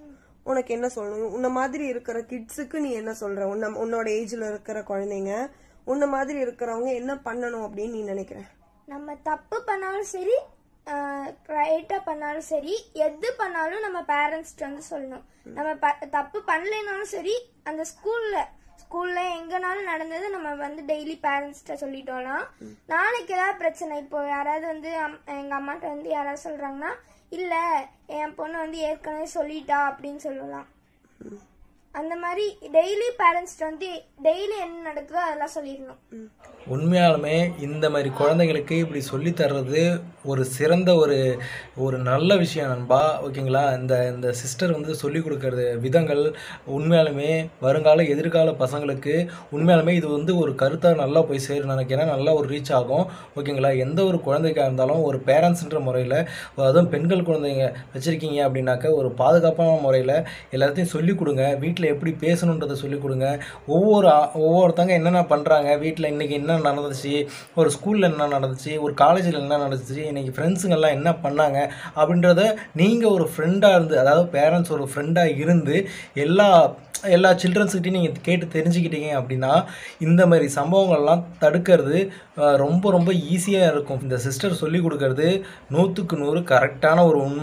உனக்கு என்ன சொல்லணும் உன்ன மாதிரி இருக்கிற கிட்ஸுக்கு நீ என்ன சொல்ற உன்ன உன்னோட ஏஜ்ல இருக்கிற குழந்தைங்க உன்ன மாதிரி இருக்கிறவங்க என்ன பண்ணணும் அப்படின்னு நீ நினைக்கிற நம்ம தப்பு பண்ணாலும் சரி ரைட்டா பண்ணாலும் சரி எது பண்ணாலும் நம்ம பேரண்ட்ஸ்ட்டு வந்து சொல்லணும் நம்ம ப- தப்பு பண்ணலைனாலும் சரி அந்த ஸ்கூல்ல ஸ்கூல்ல எங்கனாலும் நடந்தது நம்ம வந்து டெய்லி பேரண்ட்ஸ்ட்ட சொல்லிட்டோம்னா நாளைக்கு ஏதாவது பிரச்சனை இப்போ யாராவது வந்து அம்- எங்க அம்மாட்ட வந்து யாராவது சொல்றாங்கன்னா இல்ல என் பொண்ணு வந்து ஏற்கனவே சொல்லிட்டா அப்படின்னு சொல்லலாம் அந்த மாதிரி டெய்லி பேரண்ட்ஸ்ட்ட வந்து டெய்லி என்ன நடக்குதோ அதெல்லாம் சொல்லிடணும் உண்மையாலுமே இந்த மாதிரி குழந்தைங்களுக்கு இப்படி சொல்லி தர்றது ஒரு சிறந்த ஒரு ஒரு நல்ல விஷயம் நண்பா ஓகேங்களா இந்த இந்த சிஸ்டர் வந்து சொல்லி கொடுக்கறது விதங்கள் உண்மையாலுமே வருங்கால எதிர்கால பசங்களுக்கு உண்மையாலுமே இது வந்து ஒரு கருத்தாக நல்லா போய் சேரும் நினைக்கிறேன் நல்லா ஒரு ரீச் ஆகும் ஓகேங்களா எந்த ஒரு குழந்தைக்காக இருந்தாலும் ஒரு பேரண்ட்ஸ்ன்ற முறையில் அதுவும் பெண்கள் குழந்தைங்க வச்சுருக்கீங்க அப்படின்னாக்க ஒரு பாதுகாப்பான முறையில் எல்லாத்தையும் சொல்லிக் கொடுங்க வீட்டில் எப்படி பேசணுன்றதை சொல்லிக் கொடுங்க ஒவ்வொரு ஆ- ஒவ்வொருத்தங்க என்னென்ன பண்ணுறாங்க வீட்டில் இன்றைக்கி என்ன நடந்துச்சு ஒரு ஸ்கூலில் என்ன நடந்துச்சு ஒரு காலேஜில் என்ன நடந்துச்சு இன்றைக்கி ஃப்ரெண்ட்ஸுங்கெல்லாம் என்ன பண்ணாங்க அப்படின்றத நீங்கள் ஒரு ஃப்ரெண்டாக இருந்து அதாவது பேரண்ட்ஸ் ஒரு ஃப்ரெண்டாக இருந்து எல்லா எல்லா சில்ட்ரன்ஸ்கிட்டையும் நீங்கள் கேட்டு தெரிஞ்சுக்கிட்டீங்க அப்படின்னா இந்த மாதிரி சம்பவங்கள்லாம் தடுக்கிறது அஹ், ரொம்ப ரொம்ப ஈஸியாக இருக்கும் இந்த சிஸ்டர் சொல்லி கொடுக்கறது நூற்றுக்கு நூறு கரெக்டான ஒரு உண்மை